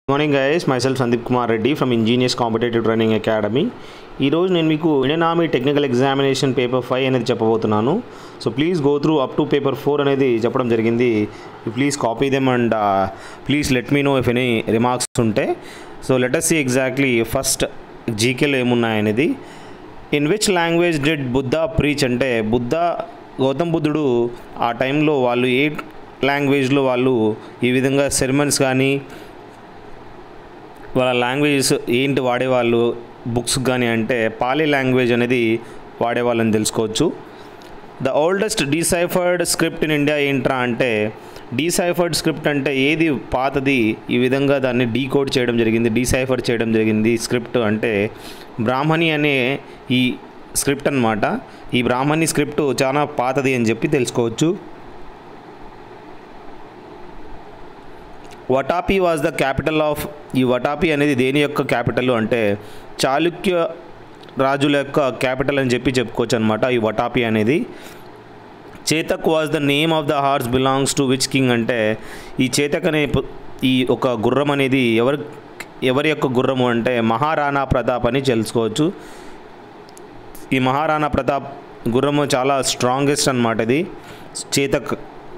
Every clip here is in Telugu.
morning guys myself Sandeep Kumar Reddy from engineers competitive training academy ఈరోజు నేను మీకు Indian Army technical examination paper five అనేది చెప్పబోతున్నాను so please go through up to paper four అనేది చెప్పడం జరిగింది please copy them and please let me know if any remarks ఉంటే so let's see exactly first జీకేలో ఏమున్నాయనేది in which language did Buddha preach అంటే బుద్ధ గౌతమ్ బుద్ధుడు ఆ టైంలో వాళ్ళు ఏ లాంగ్వేజ్లో వాళ్ళు ఈ విధంగా సెర్మన్స్ కానీ వాళ్ళ లాంగ్వేజెస్ ఏంటి వాడేవాళ్ళు బుక్స్ కానీ అంటే పాలీ లాంగ్వేజ్ అనేది వాడేవాళ్ళని తెలుసుకోవచ్చు the oldest deciphered script in India ఏంట్రా అంటే డీసైఫర్డ్ స్క్రిప్ట్ అంటే ఏది పాతది ఈ విధంగా దాన్ని డీకోడ్ చేయడం జరిగింది డీసైఫర్ చేయడం జరిగింది స్క్రిప్ట్ అంటే బ్రాహ్మణి అనే ఈ స్క్రిప్ట్ అన్నమాట ఈ బ్రాహ్మణి స్క్రిప్ట్ చాలా పాతది అని చెప్పి తెలుసుకోవచ్చు Vatapi was the capital of ఈ వటాపి అనేది దేని యొక్క క్యాపిటల్ అంటే చాళుక్య రాజుల యొక్క క్యాపిటల్ అని చెప్పి చెప్పుకోవచ్చు అనమాట ఈ వటాపి అనేది Chetak was the name of the horse belongs to which king అంటే ఈ చేతక్ అనే పు- ఈ ఒక గుర్రం అనేది ఎవరి ఎవరి యొక్క గుర్రము అంటే మహారాణా ప్రతాప్ అని తెలుసుకోవచ్చు ఈ మహారాణా ప్రతాప్ గుర్రము చాలా స్ట్రాంగెస్ట్ అనమాట ఇది చేతక్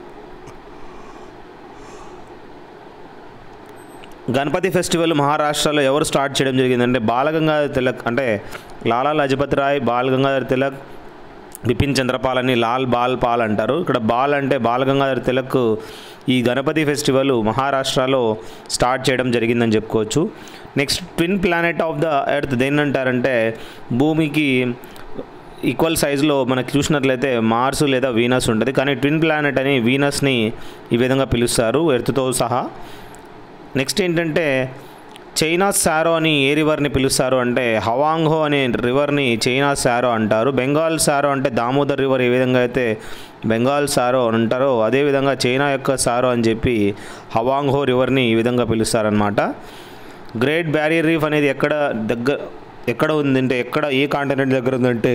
గణపతి ఫెస్టివల్ మహారాష్ట్రలో ఎవరు స్టార్ట్ చేయడం జరిగిందంటే బాలగంగాధర్ తిలక్ అంటే లాలా లజపతి రాయ్ బాల్ గంగాధర్ తిలక్ బిపిన్ చంద్రపాల్ అని లాల్ బాల్ పాల్ అంటారు ఇక్కడ బాల్ అంటే బాలగంగాధర్ తిలక్ ఈ గణపతి ఫెస్టివల్ మహారాష్ట్రలో స్టార్ట్ చేయడం జరిగిందని చెప్పుకోవచ్చు next twin planet of the earth దేన్ని అంటారంటే భూమికి ఈక్వల్ సైజులో మనకి చూసినట్లయితే మార్స్ లేదా వీనస్ ఉంటుంది కానీ ట్విన్ ప్లానెట్ అని వీనస్ని ఈ విధంగా పిలుస్తారు ఎర్త్తో సహా నెక్స్ట్ ఏంటంటే చైనా సారో అని ఏ రివర్ని పిలుస్తారు అంటే హవాంగ్హో అనే రివర్ని చైనా సారో అంటారు బెంగాల్ సారో అంటే దామోదర్ రివర్ ఏ విధంగా అయితే బెంగాల్ సారో అని అంటారో అదేవిధంగా చైనా యొక్క సారో అని చెప్పి హవాంగ్హో రివర్ని ఈ విధంగా పిలుస్తారనమాట గ్రేట్ బ్యారియర్ రీఫ్ అనేది ఎక్కడ దగ్గర ఎక్కడ ఉందంటే ఎక్కడ ఏ కాంటినెంట్ దగ్గర ఉందంటే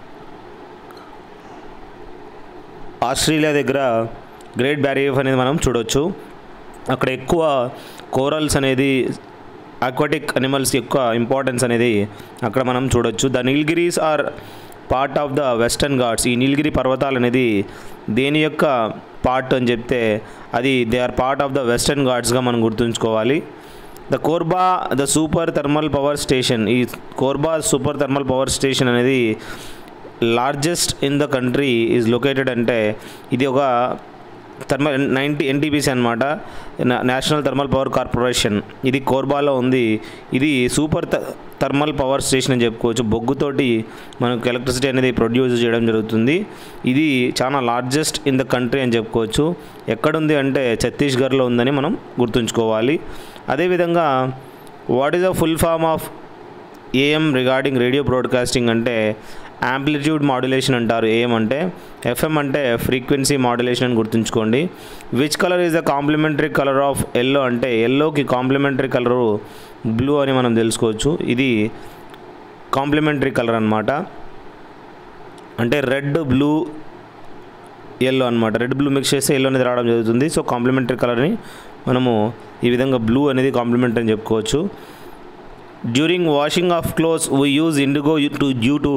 ఆస్ట్రేలియా దగ్గర గ్రేట్ బ్యారియర్ రీఫ్ అనేది మనం చూడొచ్చు అక్కడ ఎక్కువ కోరల్స్ అనేది అక్వాటిక్ అనిమల్స్ ఎక్కువ ఇంపార్టెన్స్ అనేది అక్కడ మనం చూడొచ్చు the Nilgiris are part of the Western Ghats ఈ నీలగిరి పర్వతాలు అనేది దేని యొక్క పార్ట్ అని చెప్తే అది they are part of the వెస్టర్న్ ఘాట్స్గా మనం గుర్తుంచుకోవాలి the Korba the super thermal power station ఈ Korba super thermal power station అనేది largest in the country is located అంటే ఇది ఒక థర్మల్ నైంటీ ఎన్టీపీసీ అనమాట నేషనల్ థర్మల్ పవర్ కార్పొరేషన్ ఇది కోర్బాలో ఉంది ఇది సూపర్ థ- థర్మల్ పవర్ స్టేషన్ అని చెప్పుకోవచ్చు బొగ్గుతోటి మనకు ఎలక్ట్రిసిటీ అనేది ప్రొడ్యూస్ చేయడం జరుగుతుంది ఇది చాలా లార్జెస్ట్ ఇన్ ద కంట్రీ అని చెప్పుకోవచ్చు ఎక్కడుంది అంటే ఛత్తీస్గఢ్లో ఉందని మనం గుర్తుంచుకోవాలి అదేవిధంగా what is the full form of AM regarding radio broadcasting అంటే యాంప్లిట్యూడ్ మాడ్యులేషన్ అంటారు ఏఎం అంటే ఎఫ్ఎం అంటే ఫ్రీక్వెన్సీ మాడ్యులేషన్ అని గుర్తుంచుకోండి which colour is the complementary colour of yellow అంటే ఎల్లోకి కాంప్లిమెంటరీ కలరు బ్లూ అని మనం తెలుసుకోవచ్చు ఇది కాంప్లిమెంటరీ కలర్ అనమాట అంటే రెడ్ బ్లూ ఎల్లో అనమాట రెడ్ బ్లూ మిక్స్ చేస్తే ఎల్లో అనేది రావడం జరుగుతుంది సో కాంప్లిమెంటరీ కలర్ని మనము ఈ విధంగా బ్లూ అనేది కాంప్లిమెంట్ అని చెప్పుకోవచ్చు during washing of clothes we use indigo to due to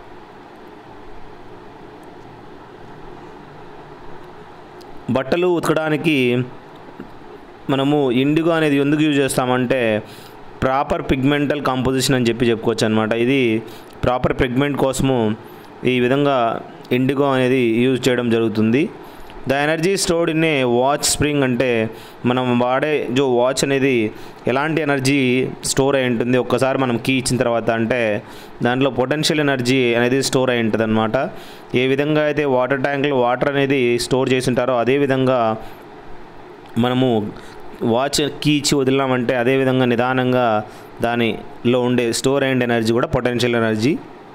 బట్టలు ఉతకడానికి మనము ఇండిగో అనేది ఎందుకు యూజ్ చేస్తామంటే ప్రాపర్ పిగ్మెంటల్ కాంపోజిషన్ అని చెప్పి చెప్పుకోవచ్చు అనమాట ఇది ప్రాపర్ పిగ్మెంట్ కోసము ఈ విధంగా ఇండిగో అనేది యూజ్ చేయడం జరుగుతుంది the energy stored in a watch spring అంటే మనం వాడే జో వాచ్ అనేది ఎలాంటి ఎనర్జీ స్టోర్ అయి ఉంటుంది ఒక్కసారి మనం కీ ఇచ్చిన తర్వాత అంటే దాంట్లో పొటెన్షియల్ ఎనర్జీ అనేది స్టోర్ అయి ఉంటుంది అనమాట ఏ విధంగా అయితే వాటర్ ట్యాంక్లో వాటర్ అనేది స్టోర్ చేసి ఉంటారో అదే విధంగా మనము వాచ్ కీ ఇచ్చి వదిలినామంటే అదేవిధంగా నిదానంగా దానిలో ఉండే స్టోర్ అయిన ఎనర్జీ కూడా potential energy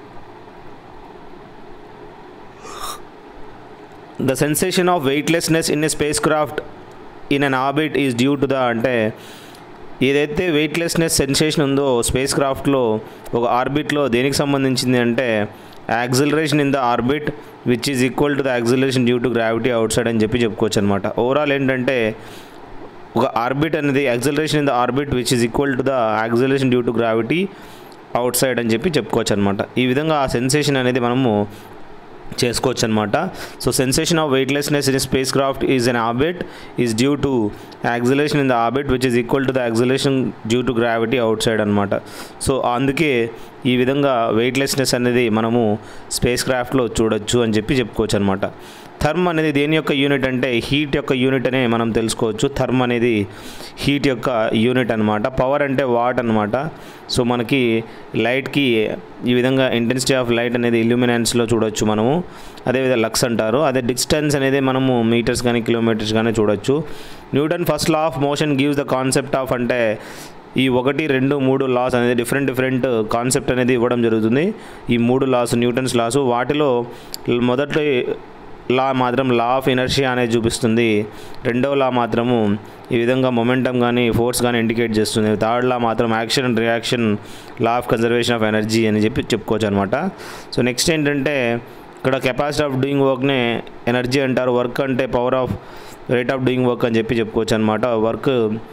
the sensation of weightlessness in a spacecraft in an orbit is due to the అంటే ఏదైతే వెయిట్లెస్నెస్ సెన్సేషన్ ఉందో స్పేస్ క్రాఫ్ట్లో ఒక ఆర్బిట్లో దేనికి సంబంధించింది అంటే acceleration in the orbit which is equal to the acceleration due to gravity outside అని చెప్పి చెప్పుకోవచ్చు అనమాట ఓవరాల్ ఏంటంటే ఒక ఆర్బిట్ అనేది acceleration in the orbit which is equal to the acceleration due to gravity outside అని చెప్పి చెప్పుకోవచ్చు అనమాట ఈ విధంగా ఆ సెన్సేషన్ అనేది మనము చేసుకోవచ్చు అనమాట so sensation of weightlessness in spacecraft is an orbit is due to acceleration in the orbit which is equal to the acceleration due to gravity outside అనమాట సో అందుకే ఈ విధంగా వెయిట్లెస్నెస్ అనేది మనము స్పేస్ క్రాఫ్ట్లో చూడొచ్చు అని చెప్పి చెప్పుకోవచ్చు అనమాట థర్మ్ అనేది దేని యొక్క యూనిట్ అంటే హీట్ యొక్క యూనిట్ అనే మనం తెలుసుకోవచ్చు థర్మ్ అనేది హీట్ యొక్క యూనిట్ అనమాట పవర్ అంటే వాట్ అనమాట సో మనకి లైట్కి ఈ విధంగా ఇంటెన్సిటీ ఆఫ్ లైట్ అనేది ఇల్యూమినెన్స్లో చూడొచ్చు మనము అదేవిధంగా లక్స్ అంటారు అదే డిస్టెన్స్ అనేది మనము మీటర్స్ కానీ కిలోమీటర్స్ కానీ చూడొచ్చు Newton first law of motion gives the concept of అంటే ఈ ఒకటి రెండు మూడు లాస్ అనేది డిఫరెంట్ డిఫరెంట్ కాన్సెప్ట్ అనేది ఇవ్వడం జరుగుతుంది ఈ మూడు లాస్ న్యూటన్స్ లాస్ వాటిలో మొదటి లా మాత్రం లా ఆఫ్ ఇనర్షియా అనేది చూపిస్తుంది రెండవ లా మాత్రము ఈ విధంగా మొమెంటం కానీ ఫోర్స్ కానీ ఇండికేట్ చేస్తుంది థర్డ్ లా మాత్రం action and reaction law of conservation of energy అని చెప్పి చెప్పుకోవచ్చు అనమాట సో నెక్స్ట్ ఏంటంటే ఇక్కడ కెపాసిటీ ఆఫ్ డూయింగ్ వర్క్నే ఎనర్జీ అంటారు వర్క్ అంటే power of rate of doing work అని చెప్పి చెప్పుకోవచ్చు అనమాట వర్క్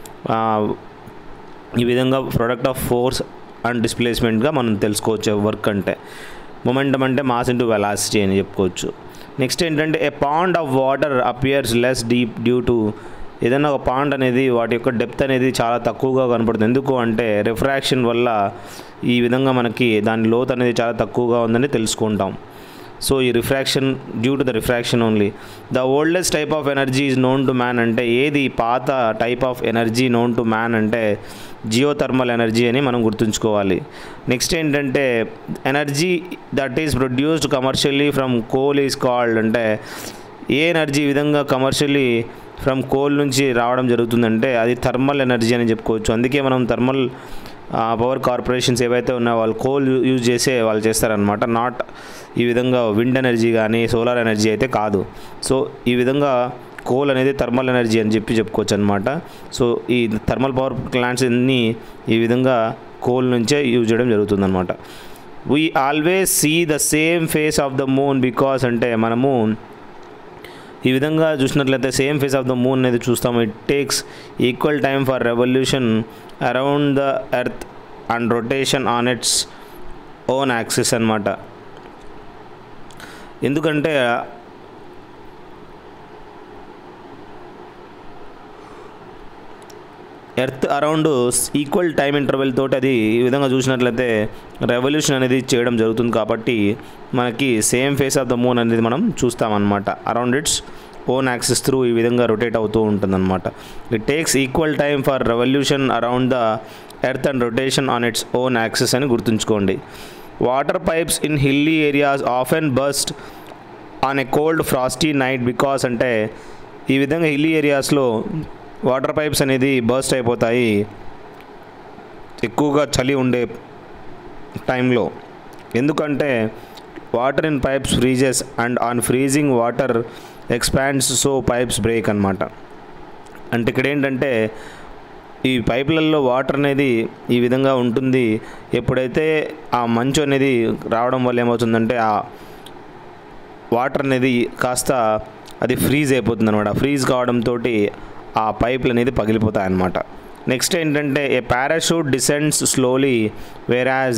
ఈ విధంగా ప్రొడక్ట్ ఆఫ్ ఫోర్స్ అండ్ డిస్ప్లేస్మెంట్గా మనం తెలుసుకోవచ్చు వర్క్ అంటే మొమెంటం అంటే మాస్ ఇంటూ వెలాసిటీ అని చెప్పుకోవచ్చు నెక్స్ట్ ఏంటంటే a pond of water appears less deep due to ఏదైనా ఒక పాండ్ అనేది వాటి యొక్క డెప్త్ అనేది చాలా తక్కువగా కనపడుతుంది ఎందుకు అంటే రిఫ్రాక్షన్ వల్ల ఈ విధంగా మనకి దాని లోత్ అనేది చాలా తక్కువగా ఉందని తెలుసుకుంటాం సో ఈ refraction due to the refraction only the oldest type of energy is known to man అంటే ఏది పాత type of energy known to man అంటే జియోథర్మల్ ఎనర్జీ అని మనం గుర్తుంచుకోవాలి నెక్స్ట్ ఏంటంటే energy that is produced commercially from coal is called అంటే ఏ ఎనర్జీ ఈ విధంగా కమర్షియల్లీ ఫ్రమ్ కోల్ నుంచి రావడం జరుగుతుందంటే అది థర్మల్ ఎనర్జీ అని చెప్పుకోవచ్చు అందుకే మనం థర్మల్ పవర్ కార్పొరేషన్స్ ఏవైతే ఉన్నాయో వాళ్ళు కోల్ యూజ్ చేసే వాళ్ళు చేస్తారనమాట నాట్ ఈ విధంగా విండ్ ఎనర్జీ కానీ సోలార్ ఎనర్జీ అయితే కాదు సో ఈ విధంగా కోల్ అనేది థర్మల్ ఎనర్జీ అని చెప్పి చెప్పుకోవచ్చు అనమాట సో ఈ థర్మల్ పవర్ ప్లాంట్స్ అన్నీ ఈ విధంగా కోల్ నుంచే యూజ్ చేయడం జరుగుతుందన్నమాట we always see the same face of the moon because అంటే మనము ఈ విధంగా చూసినట్లయితే same face of the moon అనేది చూస్తాము it takes equal time for revolution around the earth and rotation on its own axis అనమాట ఎందుకంటే earth around equal time interval తోటి అది ఈ విధంగా చూసినట్లయితే రెవల్యూషన్ అనేది చేయడం జరుగుతుంది కాబట్టి మనకి same face of the moon అనేది మనం చూస్తామన్నమాట around its own axis through ఈ విధంగా రొటేట్ అవుతూ ఉంటుందన్నమాట it takes equal time for revolution around the earth and rotation on its own axis అని గుర్తుంచుకోండి water pipes in hilly areas of and burst on a cold frosty night because అంటే ఈ విధంగా హిల్లీ ఏరియాస్లో వాటర్ పైప్స్ అనేది బర్స్ట్ అయిపోతాయి ఎక్కువగా చలి ఉండే టైంలో ఎందుకంటే water in pipes freezes and on freezing water expands so pipes break అనమాట అంటే ఇక్కడ ఏంటంటే ఈ పైపులలో వాటర్ అనేది ఈ విధంగా ఉంటుంది ఎప్పుడైతే ఆ మంచు అనేది రావడం వల్ల ఏమవుతుందంటే ఆ వాటర్ అనేది కాస్త అది ఫ్రీజ్ అయిపోతుంది అనమాట ఫ్రీజ్ కావడంతో ఆ పైపులు అనేది పగిలిపోతాయి అన్నమాట నెక్స్ట్ ఏంటంటే a parachute descends slowly whereas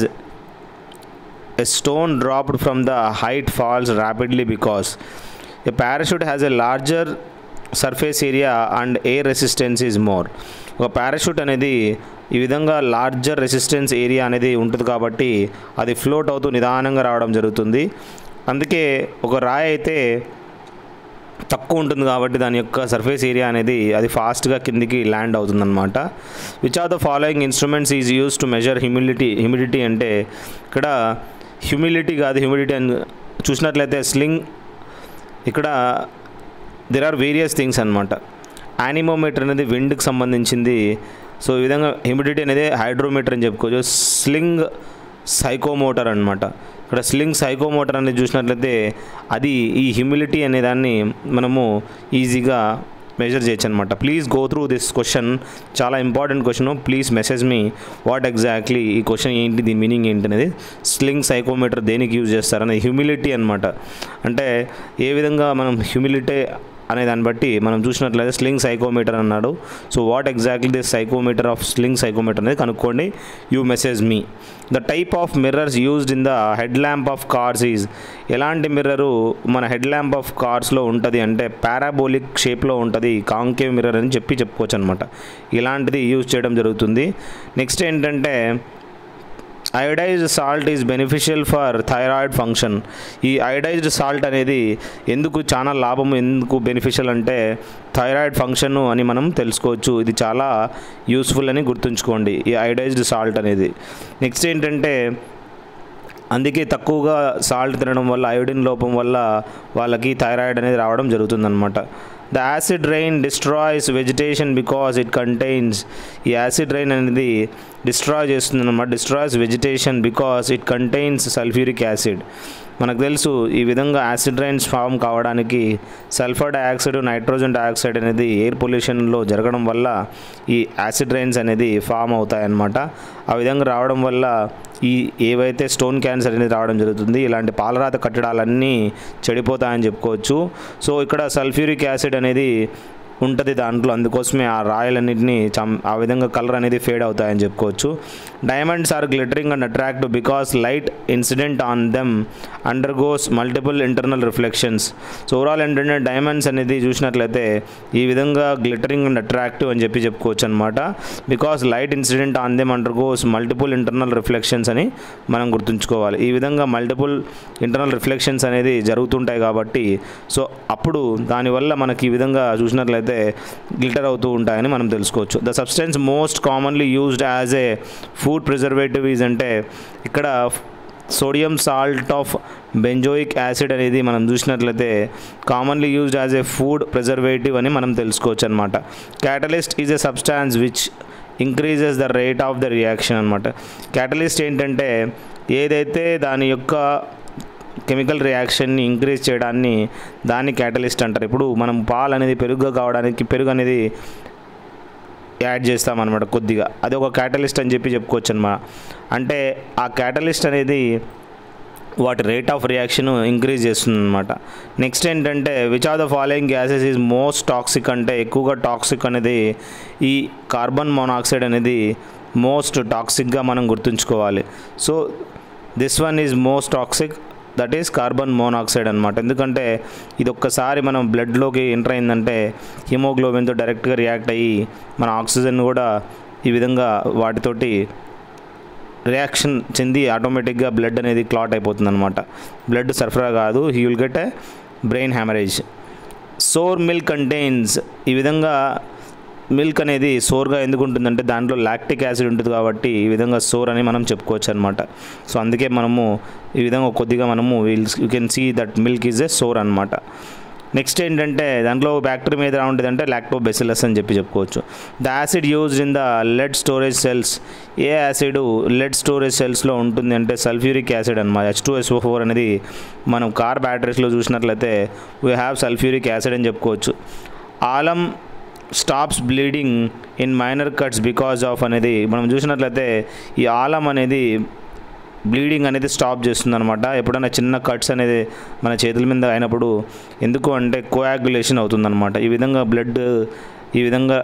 a stone dropped from the height falls rapidly because a parachute has a larger surface area and air resistance is more ఒక పారాషూట్ అనేది ఈ విధంగా లార్జర్ రెసిస్టెన్స్ ఏరియా అనేది ఉంటుంది కాబట్టి అది ఫ్లోట్ అవుతూ నిదానంగా రావడం జరుగుతుంది అందుకే ఒక రాయి అయితే తక్కువ ఉంటుంది కాబట్టి దాని యొక్క సర్ఫేస్ ఏరియా అనేది అది ఫాస్ట్గా కిందికి ల్యాండ్ అవుతుందన్నమాట which are the following instruments is use to measure humidity humidity అంటే ఇక్కడ హ్యూమిడిటీ కాదు హ్యూమిడిటీ అని చూసినట్లయితే స్లింగ్ ఇక్కడ దెర్ ఆర్ వేరియస్ థింగ్స్ అనమాట యానిమోమీటర్ అనేది విండ్కి సంబంధించింది సో ఈ విధంగా హ్యూమిడిటీ అనేది హైడ్రోమీటర్ అని చెప్పుకోవచ్చు స్లింగ్ సైకోమోటర్ అనమాట ఇక్కడ స్లింగ్ సైకోమోటర్ అనేది చూసినట్లయితే అది ఈ హ్యూమిలిటీ అనే దాన్ని మనము ఈజీగా మెజర్ చేయొచ్చు అనమాట please go through this question చాలా important question please message me what exactly ఈ క్వశ్చన్ ఏంటి దీని మీనింగ్ ఏంటి అనేది స్లింగ్ సైకోమీటర్ దేనికి యూజ్ చేస్తారు అనేది హ్యూమిలిటీ అనమాట అంటే ఏ విధంగా మనం హ్యూమిలిటీ అనే దాన్ని బట్టి మనం చూసినట్లయితే స్లింగ్ సైకోమీటర్ అన్నాడు so what exactly this psychrometer of sling psychrometer అనేది కనుక్కోండి you message me the type of mirrors used in the head lamp of cars is ఎలాంటి మిర్రరు మన హెడ్ ల్యాంప్ ఆఫ్ కార్స్లో ఉంటుంది అంటే పారాబోలిక్ షేప్లో ఉంటుంది కాంకేవ్ మిర్రర్ అని చెప్పి చెప్పుకోవచ్చు అనమాట ఇలాంటిది యూజ్ చేయడం జరుగుతుంది నెక్స్ట్ ఏంటంటే iodised salt is beneficial for thyroid function ఈ అయోడైజ్డ్ సాల్ట్ అనేది ఎందుకు చాలా లాభం ఎందుకు బెనిఫిషియల్ అంటే థైరాయిడ్ ఫంక్షన్ అని మనం తెలుసుకోవచ్చు ఇది చాలా యూస్ఫుల్ అని గుర్తుంచుకోండి ఈ అయోడైజ్డ్ సాల్ట్ అనేది నెక్స్ట్ ఏంటంటే అందుకే తక్కువగా సాల్ట్ తినడం వల్ల అయోడిన్ లోపం వల్ల వాళ్ళకి థైరాయిడ్ అనేది రావడం జరుగుతుందన్నమాట the acid rain destroys vegetation because it contains ఈ యాసిడ్ రైన్ అనేది డిస్ట్రాయ్ చేస్తుంది అనమాట destroys vegetation because it contains sulphuric acid మనకు తెలుసు ఈ విధంగా యాసిడ్ రైన్స్ ఫామ్ కావడానికి సల్ఫర్ డయాక్సైడ్ నైట్రోజన్ డయాక్సైడ్ అనేది ఎయిర్ పొల్యూషన్లో జరగడం వల్ల ఈ యాసిడ్ రైన్స్ అనేది ఫామ్ అవుతాయి అన్నమాట ఆ విధంగా రావడం వల్ల ఈ ఏవైతే స్టోన్ క్యాన్సర్ అనేది రావడం జరుగుతుంది ఇలాంటి పాలరాత కట్టడాలన్నీ చెడిపోతాయని చెప్పుకోవచ్చు సో ఇక్కడ సల్ఫ్యూరిక్ యాసిడ్ అనేది ఉంటుంది దాంట్లో అందుకోసమే ఆ రాయలన్నింటినీ చం ఆ విధంగా కలర్ అనేది ఫేడ్ అవుతాయని చెప్పుకోవచ్చు diamonds are glittering and attractive because light incident on them undergoes multiple internal reflections so overall ఏంటంటే డైమండ్స్ అనేది చూసినట్లయితే ఈ విధంగా గ్లిటరింగ్ అండ్ అట్రాక్టివ్ అని చెప్పి చెప్పుకోవచ్చు అనమాట because light incident on them undergoes multiple internal reflections అని మనం గుర్తుంచుకోవాలి ఈ విధంగా మల్టిపుల్ ఇంటర్నల్ రిఫ్లెక్షన్స్ అనేది జరుగుతుంటాయి కాబట్టి సో అప్పుడు దానివల్ల మనకి ఈ విధంగా చూసినట్లయితే గ్లిటర్ అవుతూ ఉంటాయని మనం తెలుసుకోవచ్చు the substance most commonly used as a food preservative is అంటే ఇక్కడ sodium salt of benzoic acid అనేది మనం చూసినట్లయితే commonly used as a food preservative అని మనం తెలుసుకోవచ్చు అనమాట catalyst is a substance which increases the rate of the reaction అనమాట క్యాటలిస్ట్ ఏంటంటే ఏదైతే దాని యొక్క కెమికల్ రియాక్షన్ని ఇంక్రీజ్ చేయడాన్ని దాన్ని క్యాటలిస్ట్ అంటారు ఇప్పుడు మనం పాలు అనేది పెరుగుగా కావడానికి పెరుగు అనేది యాడ్ చేస్తామన్నమాట కొద్దిగా అది ఒక క్యాటలిస్ట్ అని చెప్పి చెప్పుకోవచ్చు అనమాట అంటే ఆ క్యాటలిస్ట్ అనేది వాటి రేట్ ఆఫ్ రియాక్షన్ ఇంక్రీజ్ చేస్తుంది అనమాట నెక్స్ట్ ఏంటంటే which are the following gases is most toxic అంటే ఎక్కువగా టాక్సిక్ అనేది ఈ కార్బన్ మోనాక్సైడ్ అనేది మోస్ట్ టాక్సిక్గా మనం గుర్తుంచుకోవాలి so this one is most toxic that is carbon monoxide అనమాట ఎందుకంటే ఇది ఒక్కసారి మనం బ్లడ్లోకి ఎంటర్ అయిందంటే హిమోగ్లోబిన్తో డైరెక్ట్గా రియాక్ట్ అయ్యి మన ఆక్సిజన్ కూడా ఈ విధంగా వాటితోటి రియాక్షన్ చెంది ఆటోమేటిక్గా బ్లడ్ అనేది క్లాట్ అయిపోతుంది అనమాట బ్లడ్ సరఫరా కాదు he will get a brain haemorrhage sour milk contains ఈ విధంగా మిల్క్ అనేది సోర్గా ఎందుకు ఉంటుందంటే దాంట్లో లాక్టిక్ యాసిడ్ ఉంటుంది కాబట్టి ఈ విధంగా సోర్ అని మనం చెప్పుకోవచ్చు అనమాట సో అందుకే మనము ఈ విధంగా కొద్దిగా మనము will you can see that milk is a sour అనమాట నెక్స్ట్ ఏంటంటే దాంట్లో బ్యాక్టీరియా మీద ఎలా ఉంటుంది అంటే లాక్టోబెసిలస్ అని చెప్పి చెప్పుకోవచ్చు the acid used in the lead storage cells ఏ యాసిడ్ లెడ్ స్టోరేజ్ సెల్స్లో ఉంటుంది అంటే సల్ఫ్యూరిక్ యాసిడ్ అనమాట హెచ్ టూ ఎస్ఓ ఫోర్ అనేది మనం కార్ బ్యాటరీస్లో చూసినట్లయితే వీ హ్యావ్ సల్ఫ్యూరిక్ యాసిడ్ అని చెప్పుకోవచ్చు alum stops bleeding in minor cuts because of అనేది మనం చూసినట్లయితే ఈ ఆలం అనేది బ్లీడింగ్ అనేది స్టాప్ చేస్తుంది అనమాట ఎప్పుడైనా చిన్న కట్స్ అనేది మన చేతుల మీద అయినప్పుడు ఎందుకు అంటే కోయాగులేషన్ అవుతుందన్నమాట ఈ విధంగా బ్లడ్ ఈ విధంగా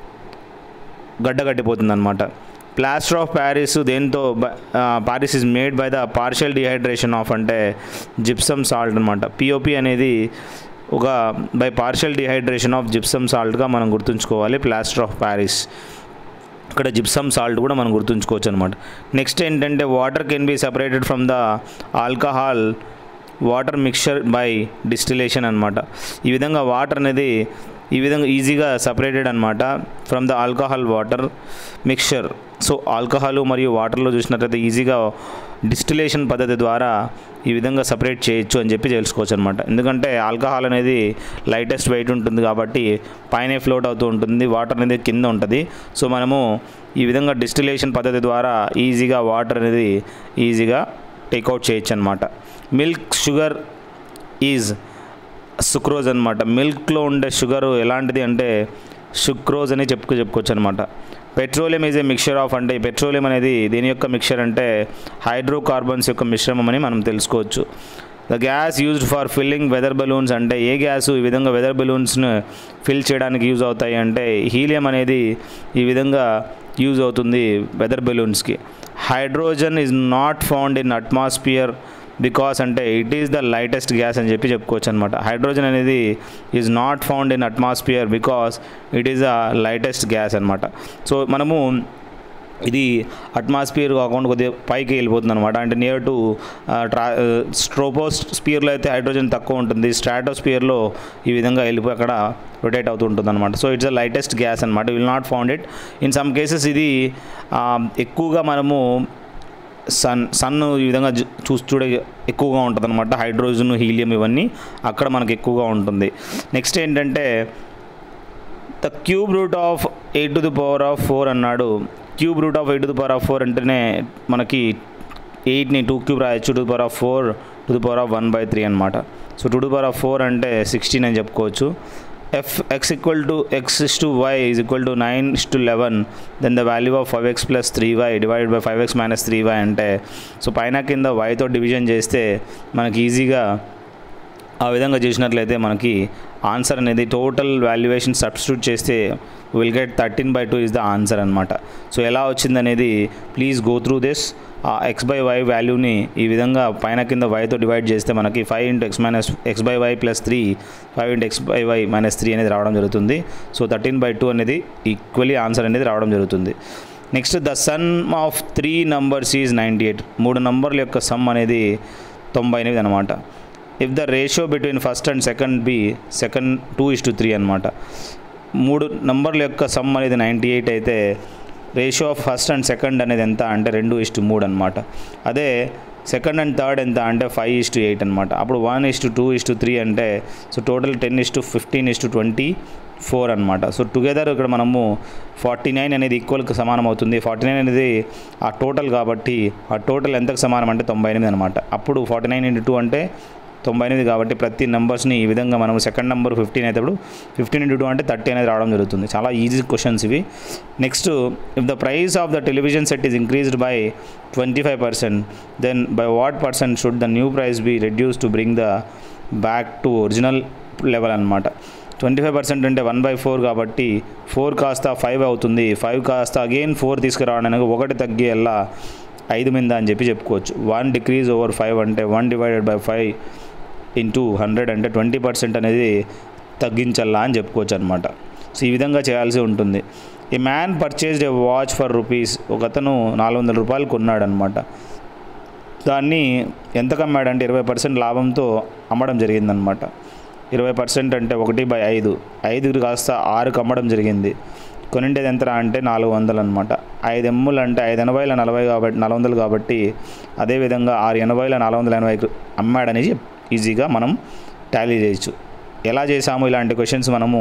గడ్డ కట్టిపోతుంది అనమాట ప్లాస్టర్ ఆఫ్ ప్యారిస్ దేంతో Paris is made by the partial dehydration of అంటే జిప్సమ్ సాల్ట్ అనమాట పిఓపి అనేది ఒక by partial dehydration of gypsum సాల్ట్గా మనం గుర్తుంచుకోవాలి ప్లాస్టర్ ఆఫ్ ప్యారిస్ ఇక్కడ జిప్సమ్ సాల్ట్ కూడా మనం గుర్తుంచుకోవచ్చు అనమాట నెక్స్ట్ ఏంటంటే water can be separated from the alcohol water mixture by distillation అనమాట ఈ విధంగా వాటర్ అనేది ఈ విధంగా ఈజీగా సపరేటెడ్ అనమాట from the alcohol water mixture so alcohol మరియు వాటర్లో చూసినట్లయితే ఈజీగా డిస్టిలేషన్ పద్ధతి ద్వారా ఈ విధంగా సపరేట్ చేయొచ్చు అని చెప్పి తెలుసుకోవచ్చు అనమాట ఎందుకంటే ఆల్కహాల్ అనేది లైటెస్ట్ వెయిట్ ఉంటుంది కాబట్టి పైన ఫ్లోట్ అవుతూ ఉంటుంది వాటర్ అనేది కింద ఉంటుంది సో మనము ఈ విధంగా డిస్టిలేషన్ పద్ధతి ద్వారా ఈజీగా వాటర్ అనేది ఈజీగా టేక్అవుట్ చేయొచ్చు అనమాట మిల్క్ షుగర్ ఈజ్ సుక్రోజ్ అనమాట మిల్క్లో ఉండే షుగర్ ఎలాంటిది అంటే సుక్రోజ్ అని చెప్పుకు చెప్పుకోవచ్చు అనమాట petroleum is a mixture of అంటే పెట్రోలియం అనేది దీని యొక్క మిక్చర్ అంటే హైడ్రోకార్బన్స్ యొక్క మిశ్రమం అని మనం తెలుసుకోవచ్చు the gas used for filling weather balloons అంటే ఏ గ్యాస్ ఈ విధంగా వెదర్ బెలూన్స్ను ఫిల్ చేయడానికి యూజ్ అవుతాయి అంటే హీలియం అనేది ఈ విధంగా యూజ్ అవుతుంది వెదర్ బెలూన్స్కి hydrogen is not found in atmosphere because అంటే it is the lightest gas అని చెప్పి చెప్పుకోవచ్చు అనమాట హైడ్రోజన్ అనేది is not found in atmosphere because it is the lightest gas అనమాట సో మనము ఇది అట్మాస్ఫియర్ కాకుండా కొద్దిగా పైకి వెళ్ళిపోతుంది అనమాట అంటే నియర్ టు ట్రా స్ట్రోపోస్ స్పియర్లో అయితే హైడ్రోజన్ తక్కువ ఉంటుంది స్ట్రాటోస్పియర్లో ఈ విధంగా వెళ్ళిపోయి అక్కడ రొటేట్ అవుతూ ఉంటుంది అనమాట so it's the lightest gas అనమాట will not found it in some cases ఇది ఆ, ఎక్కువగా మనము సన్ సన్ ఈ విధంగా చూ- చూసి చూడ ఎక్కువగా ఉంటుంది అనమాట హైడ్రోజన్ హీలియం ఇవన్నీ అక్కడ మనకి ఎక్కువగా ఉంటుంది నెక్స్ట్ ఏంటంటే the cube root of eight to the power of four అన్నాడు cube root of eight to the power of four అంటేనే మనకి ఎయిట్ని టూ క్యూబ్ రాయొచ్చు to the power of four to the power of one by three అనమాట so two to power of four అంటే సిక్స్టీన్ అని చెప్పుకోవచ్చు if x equal to x is to y is equal to nine is to eleven then the value of five x plus three y divide by five x minus three y అంటే సో పైన కింద వైతో డివిజన్ చేస్తే మనకి ఈజీగా ఆ విధంగా చేసినట్లయితే మనకి ఆన్సర్ అనేది టోటల్ వాల్యుయేషన్ సబ్స్టిట్యూట్ చేస్తే will get thirteen by two is the answer అనమాట సో ఎలా వచ్చింది అనేది ప్లీజ్ గో త్రూ దిస్ ఆ ఎక్స్ బై వై వాల్యూని ఈ విధంగా పైన కింద వైతో డివైడ్ చేస్తే మనకి five into x minus x by y plus three five into x by y minus three అనేది రావడం జరుగుతుంది సో థర్టీన్ బై టూ అనేది ఈక్వలీ ఆన్సర్ అనేది రావడం జరుగుతుంది next the son of three numbers is ninety eight మూడు నంబర్ల యొక్క సమ్ అనేది తొంభై ఎనిమిది అనమాట if the ratio between first and second be second two is to three అనమాట మూడు నంబర్ల యొక్క సమ్ అనేది నైంటీ ఎయిట్ అయితే ratio of first and second అనేది ఎంత అంటే రెండు ఇస్ టు మూడు అనమాట అదే సెకండ్ అండ్ థర్డ్ ఎంత అంటే ఫైవ్ ఇస్ టు ఎయిట్ అనమాట అప్పుడు one is to two is to three అంటే so total ten is to fifteen is to twenty four అనమాట సో టుగెదర్ ఇక్కడ మనము ఫార్టీ నైన్ అనేది ఈక్వల్కి సమానం అవుతుంది ఫార్టీ నైన్ అనేది ఆ టోటల్ కాబట్టి ఆ టోటల్ ఎంతకు సమానం అంటే తొంభై ఎనిమిది అనమాట అప్పుడు ఫార్టీ నైన్ ఇంటూ టూ అంటే తొంభై ఎనిమిది కాబట్టి ప్రతి నెంబర్స్ని ఈ విధంగా మనం సెకండ్ నెంబర్ ఫిఫ్టీన్ అయినప్పుడు ఫిఫ్టీన్ ఇంటూ టూ అంటే థర్టీ అనేది రావడం జరుగుతుంది చాలా ఈజీ క్వశ్చన్స్ ఇవి next if the price of the television set is increased by twenty five percent then by what percent should the new price be reduce to bring the back to original level అనమాట ట్వంటీ ఫైవ్ పర్సెంట్ అంటే వన్ బై ఫోర్ కాబట్టి ఫోర్ కాస్త ఫైవ్ అవుతుంది ఫైవ్ కాస్త అగైన్ ఫోర్ తీసుకురావడానికి ఒకటి తగ్గేలా ఐదు మీద అని చెప్పి చెప్పుకోవచ్చు వన్ డిక్రీజ్ ఓవర్ ఫైవ్ అంటే one divided by five into hundred అంటే ట్వంటీ పర్సెంట్ అనేది తగ్గించాలా అని చెప్పుకోవచ్చు అనమాట సో ఈ విధంగా చేయాల్సి ఉంటుంది ఈ man purchased a watch for rupees ఒక అతను నాలుగు వందల రూపాయలు కొన్నాడు అనమాట దాన్ని ఎంతకు అమ్మాడంటే ఇరవై పర్సెంట్ లాభంతో అమ్మడం జరిగిందనమాట ఇరవై పర్సెంట్ అంటే ఒకటి బై ఐదు ఐదు కాస్త ఆరుకు అమ్మడం జరిగింది కొనిండేది ఎంత అంటే నాలుగు వందలు అనమాట ఐదు ఎమ్ములు అంటే ఐదు ఎనభైల నలభై కాబట్టి నాలుగు వందలు కాబట్టి అదేవిధంగా ఆరు ఎనభైల నాలుగు వందల ఎనభైకి అమ్మాడని ఈజీగా మనం టాలీ చేయొచ్చు ఎలా చేసాము ఇలాంటి క్వశ్చన్స్ మనము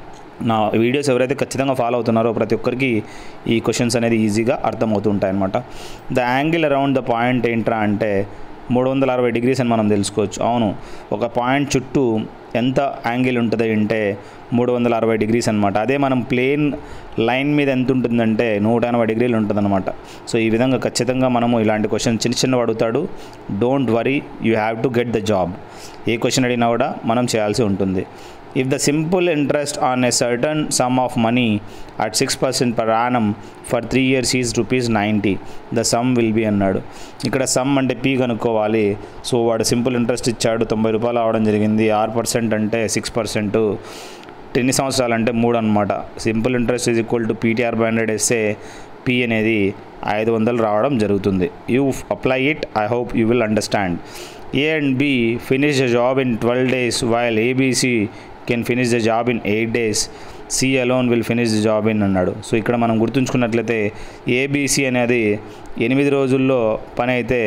నా వీడియోస్ ఎవరైతే ఖచ్చితంగా ఫాలో అవుతున్నారో ప్రతి ఒక్కరికి ఈ క్వశ్చన్స్ అనేది ఈజీగా అర్థమవుతూ ఉంటాయి అనమాట the angle around the point ఏంట్రా అంటే మూడు వందల అరవై డిగ్రీస్ అని మనం తెలుసుకోవచ్చు అవును ఒక పాయింట్ చుట్టూ ఎంత యాంగిల్ ఉంటుంది అంటే మూడు వందల అరవై డిగ్రీస్ అనమాట అదే మనం ప్లేన్ లైన్ మీద ఎంత ఉంటుందంటే నూట ఎనభై డిగ్రీలు ఉంటుందన్నమాట సో ఈ విధంగా ఖచ్చితంగా మనము ఇలాంటి క్వశ్చన్ చిన్న చిన్నవి అడుగుతాడు don't worry you have to get the job ఏ క్వశ్చన్ అడిగినా కూడా మనం చేయాల్సి ఉంటుంది if the simple interest on a certain sum of money at six percent per annum for three years is rupees ninety the sum will be అన్నాడు ఇక్కడ సమ్ అంటే పీ కనుక్కోవాలి సో వాడు సింపుల్ ఇంట్రెస్ట్ ఇచ్చాడు తొంభై రూపాయలు అవడం జరిగింది ఆరు పర్సెంట్ అంటే సిక్స్ పర్సెంట్ ఎన్ని సంవత్సరాలు అంటే మూడు అనమాట simple interest is equal to PTR by hundred వేస్తే పీ అనేది ఐదు వందలు రావడం జరుగుతుంది you apply it I hope you will understand A and B finish the job in twelve days while ABC can finish the job in eight days C alone will finish the job in అన్నాడు సో ఇక్కడ మనం గుర్తుంచుకున్నట్లయితే ఏబీసీ అనేది ఎనిమిది రోజుల్లో పని అయితే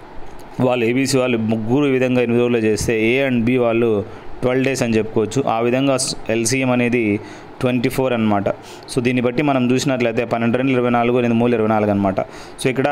వాళ్ళు ఏబీసీ వాళ్ళు ముగ్గురు ఈ విధంగా ఎనిమిది రోజుల్లో చేస్తే ఏ అండ్ బి వాళ్ళు ట్వెల్వ్ డేస్ అని చెప్పుకోవచ్చు ఆ విధంగా ఎల్సీఎం అనేది ట్వంటీ ఫోర్ అనమాట సో దీన్ని బట్టి మనం చూసినట్లయితే పన్నెండు రెండు ఇరవై నాలుగు ఎనిమిది మూడు ఇరవై నాలుగు అనమాట సో ఇక్కడ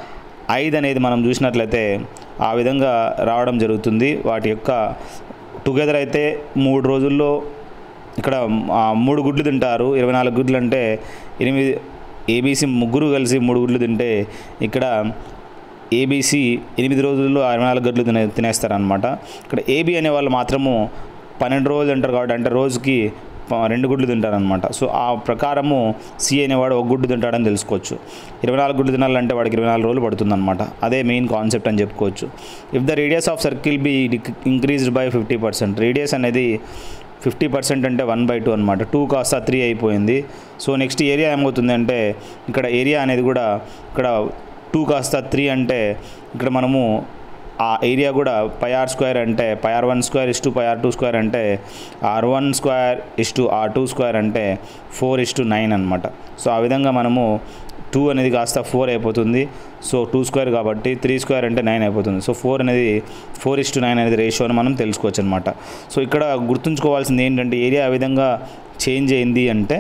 ఐదు అనేది మనం చూసినట్లయితే ఆ విధంగా రావడం జరుగుతుంది వాటి యొక్క టుగెదర్ అయితే మూడు రోజుల్లో ఇక్కడ ఆ, మూడు గుడ్లు తింటారు ఇరవై నాలుగు గుడ్లు అంటే ఎనిమిది ఏబీసీ ముగ్గురు కలిసి మూడు గుడ్లు తింటే ఇక్కడ ఏబీసీ ఎనిమిది రోజుల్లో అరవై నాలుగు గడ్లు తినే తినేస్తారనమాట ఇక్కడ ఏబీ అనే వాళ్ళు మాత్రము పన్నెండు రోజులు తింటారు కాబట్టి అంటే రోజుకి ప- రెండు గుడ్లు తింటారనమాట సో ఆ ప్రకారము సి అనేవాడు ఒక గుడ్డు తింటాడని తెలుసుకోవచ్చు ఇరవై నాలుగు గుడ్లు తినాలంటే వాడికి ఇరవై నాలుగు రోజులు పడుతుందన్నమాట అదే మెయిన్ కాన్సెప్ట్ అని చెప్పుకోవచ్చు if the radius of circle be increased by fifty percent radius అనేది ఫిఫ్టీ పర్సెంట్ అంటే వన్ బై టూ అనమాట టూ కాస్త త్రీ అయిపోయింది సో నెక్స్ట్ ఏరియా ఏమవుతుంది అంటే ఇక్కడ ఏరియా అనేది కూడా ఇక్కడ టూ కాస్త త్రీ అంటే ఇక్కడ మనము ఆ ఏరియా కూడా పై ఆర్ స్క్వేర్ అంటే pi r one square is to pi r two square అంటే r one square is to r two square అంటే ఫోర్ ఇస్ టు నైన్ అనమాట సో ఆ విధంగా మనము టూ అనేది కాస్త ఫోర్ అయిపోతుంది సో టూ స్క్వేర్ కాబట్టి త్రీ స్క్వేర్ అంటే నైన్ అయిపోతుంది సో ఫోర్ అనేది ఫోర్ ఇస్ టు నైన్ అనేది రేషియో అని మనం తెలుసుకోవచ్చు అనమాట సో ఇక్కడ గుర్తుంచుకోవాల్సింది ఏంటంటే ఏరియా ఆ విధంగా చేంజ్ అయింది అంటే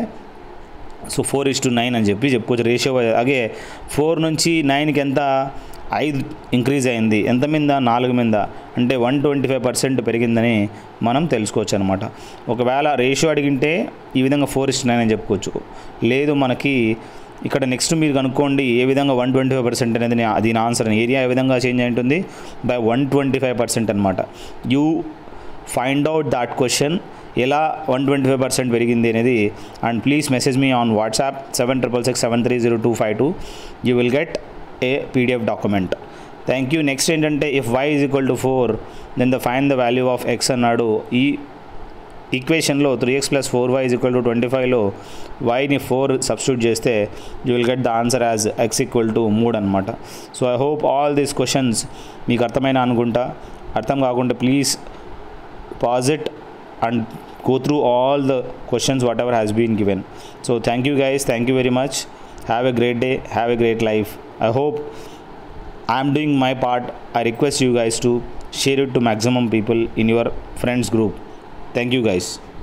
so four is to nine అని చెప్పి చెప్పుకోవచ్చు రేషియో అలాగే ఫోర్ నుంచి నైన్కి ఎంత ఐదు ఇంక్రీజ్ అయింది ఎంత మీద నాలుగు మీద అంటే వన్ ట్వంటీ ఫైవ్ పర్సెంట్ పెరిగిందని మనం తెలుసుకోవచ్చు అనమాట ఒకవేళ రేషియో అడిగింటే ఈ విధంగా ఫోర్ ఇస్ నైన్ అని చెప్పుకోవచ్చు లేదు మనకి ఇక్కడ నెక్స్ట్ మీరు కనుక్కోండి ఏ విధంగా వన్ ట్వంటీ ఫైవ్ పర్సెంట్ అనేది నే- దీని ఆన్సర్ ఏరియా ఏ విధంగా చేంజ్ అయి ఉంటుంది by one twenty five percent అనమాట you find out that question ఎలా వన్ ట్వంటీ ఫైవ్ పర్సెంట్ పెరిగింది అనేది and please message me on WhatsApp seven triple six seven three zero two five two you will get a PDF document thank you next ఏంటంటే if y is equal to four then the fine the value of x అన్నాడు ఈ ఈక్వేషన్లో three x plus four y is equal to twenty ఫైవ్లో వైని ఫోర్ సబ్స్టిట్యూట్ చేస్తే you will get the answer as x equal to మూడు అనమాట so I hope all these questions మీకు అర్థమైన అనుకుంటా అర్థం కాకుండా please pause it and go through all the questions whatever has been given so thank you guys thank you very much have a great day have a great life i hope i am doing my part i request you guys to share it to maximum people in your friends group thank you guys